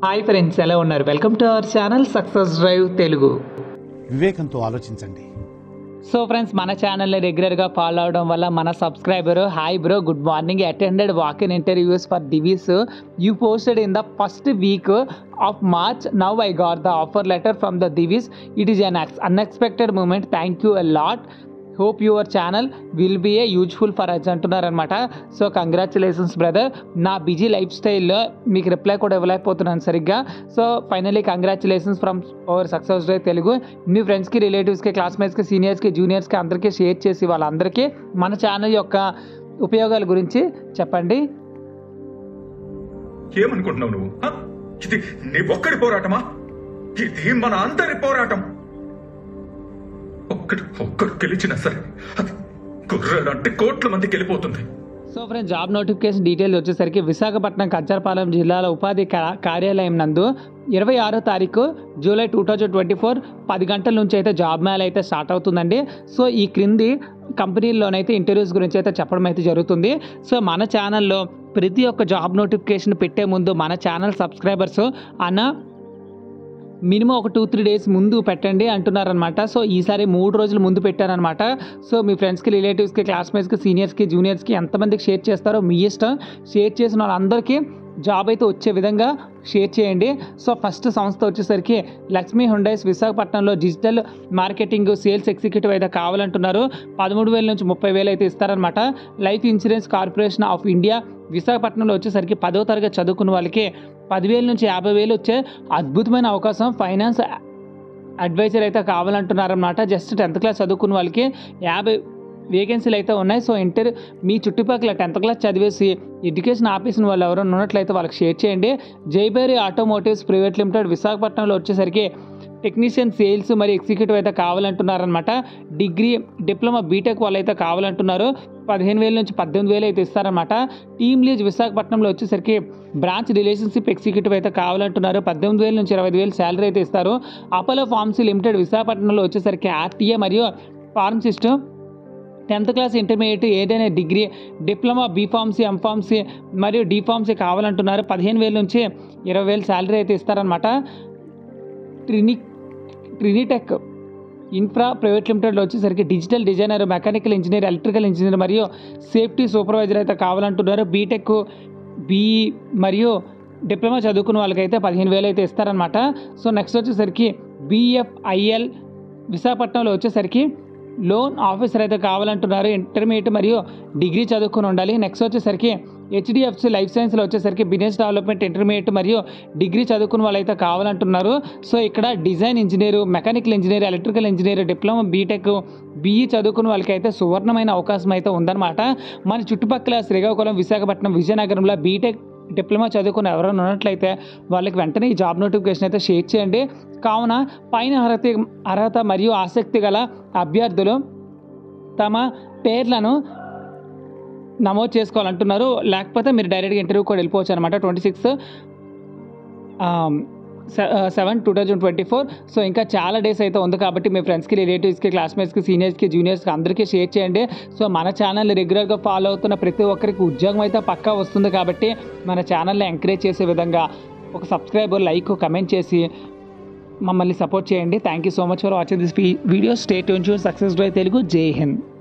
Hi friends ఎలా ఉన్నారు welcome to our channel success drive Telugu వివేకంతో ఆలోచించండి సో ఫ్రెండ్స్ మన ఛానల్ని రెగ్యులర్గా ఫాలో అవడం వల్ల మన subscriber hi bro good morning attended walk in interviews for Divis you posted in the first week of March now I got the offer letter from the Divis it is an unexpected moment thank you a lot hope your channel will be a useful for us అంటున్నారనమాట so congratulations brother నా busy life స్టైల్లో మీకు reply కూడా ఇవ్వలేకపోతున్నాను సరిగ్గా so finally congratulations from our success day Telugu మీ ఫ్రెండ్స్కి రిలేటివ్స్కి క్లాస్మేట్స్కి సీనియర్స్కి జూనియర్స్కి అందరికీ షేర్ చేసి వాళ్ళందరికీ మన ఛానల్ యొక్క ఉపయోగాల గురించి చెప్పండి ఏమనుకుంటున్నావు నువ్వు హ? ఇది నీ ఒక్కడి పోరాటమా ఇది మన అందరి పోరాటం ఒక్కడు ఒక్కడు గెలిచినా సరే అది గుర్రాలంటే కోట్ల మందికి వెళ్ళిపోతుంది so friends job notification details వచ్చేసరికి విశాఖపట్నం కంచరపాలెం జిల్లాల ఉపాధి కా- కార్యాలయం నందు ఇరవై ఆరో తారీఖు July two thousand twenty four పది గంటల నుంచి అయితే జాబ్ మేళ అయితే స్టార్ట్ అవుతుందండి సో ఈ క్రింది కంపెనీల్లోనైతే ఇంటర్వ్యూస్ గురించి అయితే చెప్పడం అయితే జరుగుతుంది సో మన ఛానల్లో ప్రతి ఒక్క జాబ్ నోటిఫికేషన్ పెట్టే ముందు మన ఛానల్ సబ్స్క్రైబర్స్ అన్న మినిమం ఒక టూ త్రీ డేస్ ముందు పెట్టండి అంటున్నారనమాట సో ఈసారి మూడు రోజులు ముందు పెట్టారనమాట సో మీ ఫ్రెండ్స్కి రిలేటివ్స్కి క్లాస్మేట్స్కి సీనియర్స్కి జూనియర్స్కి ఎంతమందికి షేర్ చేస్తారో మీ ఇష్టం షేర్ చేసిన వాళ్ళందరికీ జాబ్ అయితే వచ్చే విధంగా షేర్ చేయండి సో ఫస్ట్ సంస్థ వచ్చేసరికి లక్ష్మీ హుండైస్ విశాఖపట్నంలో డిజిటల్ మార్కెటింగ్ సేల్స్ ఎగ్జిక్యూటివ్ అయితే కావాలంటున్నారు పదమూడు వేల నుంచి ముప్పై వేలు అయితే ఇస్తారనమాట life insurance corporation of India విశాఖపట్నంలో వచ్చేసరికి పదో తరగతి చదువుకున్న వాళ్ళకి పదివేల నుంచి యాభై వేలు వచ్చే అద్భుతమైన అవకాశం ఫైనాన్స్ అడ్వైజర్ అయితే కావాలంటున్నారన్నమాట జస్ట్ టెన్త్ క్లాస్ చదువుకున్న వాళ్ళకి యాభై వేకెన్సీలు అయితే ఉన్నాయి సో ఇంటర్ మీ చుట్టుపక్కల టెన్త్ క్లాస్ చదివేసి ఎడ్యుకేషన్ ఆఫీసిన వాళ్ళు ఎవరైనా ఉన్నట్లయితే వాళ్ళకి షేర్ చేయండి జైబేరి ఆటోమోటివ్స్ ప్రైవేట్ లిమిటెడ్ విశాఖపట్నంలో వచ్చేసరికి టెక్నీషియన్ సేల్స్ మరియు ఎగ్జిక్యూటివ్ అయితే కావాలంటున్నారనమాట డిగ్రీ డిప్లొమా బీటెక్ వాళ్ళు అయితే కావాలంటున్నారు పదిహేను వేల నుంచి పద్దెనిమిది వేలు అయితే ఇస్తారనమాట టీమ్ లీజ్ విశాఖపట్నంలో వచ్చేసరికి బ్రాంచ్ రిలేషన్షిప్ ఎగ్జిక్యూటివ్ అయితే కావాలంటున్నారు పద్దెనిమిది వేల నుంచి ఇరవై ఐదు వేలు శాలరీ అయితే ఇస్తారు అపోలో ఫార్మసీ లిమిటెడ్ విశాఖపట్నంలో వచ్చేసరికి ఆర్టీఏ మరియు ఫార్మసిస్ట్ టెన్త్ క్లాస్ ఇంటర్మీడియట్ ఏదైనా డిగ్రీ డిప్లొమా బీఫార్మసీ ఎంఫార్మసీ మరియు డీఫార్మసీ కావాలంటున్నారు పదిహేను వేల నుంచి ఇరవై వేలు శాలరీ అయితే ఇస్తారనమాట ట్రిని ట్రినిటెక్ ఇన్ఫ్రా ప్రైవేట్ లిమిటెడ్లో వచ్చేసరికి digital designer mechanical engineer electrical engineer మరియు సేఫ్టీ సూపర్వైజర్ అయితే కావాలంటున్నారు బీటెక్ బీఈ మరియు డిప్లొమా చదువుకున్న వాళ్ళకైతే పదిహేను వేలు అయితే ఇస్తారనమాట సో నెక్స్ట్ వచ్చేసరికి బిఎఫ్ఐఎల్ విశాఖపట్నంలో వచ్చేసరికి లోన్ ఆఫీసర్ అయితే కావాలంటున్నారు ఇంటర్మీడియట్ మరియు డిగ్రీ చదువుకుని ఉండాలి నెక్స్ట్ వచ్చేసరికి హెచ్డిఎఫ్సి లైఫ్ సైన్స్లో వచ్చేసరికి బిజినెస్ డెవలప్మెంట్ ఇంటర్మీడియట్ మరియు డిగ్రీ చదువుకున్న వాళ్ళు అయితే కావాలంటున్నారు సో ఇక్కడ design engineer mechanical engineer electrical engineer diploma B Tech BE చదువుకున్న వాళ్ళకి అయితే సువర్ణమైన అవకాశం అయితే ఉందన్నమాట మన చుట్టుపక్కల శ్రీకాకుళం విశాఖపట్నం విజయనగరంలో బీటెక్ డిప్లొమా చదువుకున్న ఎవరైనా ఉన్నట్లయితే వాళ్ళకి వెంటనే ఈ జాబ్ నోటిఫికేషన్ అయితే షేర్ చేయండి కావున పైన అర్హత అర్హత మరియు ఆసక్తి గల అభ్యర్థులు తమ పేర్లను నమోదు చేసుకోవాలంటున్నారు లేకపోతే మీరు డైరెక్ట్గా ఇంటర్వ్యూ కూడా వెళ్ళిపోవచ్చు అనమాట twenty six seven two thousand twenty four so ఇంకా చాలా డేస్ అయితే ఉంది కాబట్టి మీ ఫ్రెండ్స్కి రిలేటివ్స్కి క్లాస్మేట్స్కి సీనియర్స్కి జూనియర్స్కి అందరికీ షేర్ చేయండి సో మన ఛానల్ రెగ్యులర్గా ఫాలో అవుతున్న ప్రతి ఒక్కరికి ఉద్యోగం అయితే పక్కా వస్తుంది కాబట్టి మన ఛానల్ని ఎంకరేజ్ చేసే విధంగా ఒక సబ్స్క్రైబర్ లైక్ కమెంట్ చేసి మమ్మల్ని సపోర్ట్ చేయండి thank you so much for watching this video stay టు సక్సెస్ డ్రై తెలుగు జై హింద్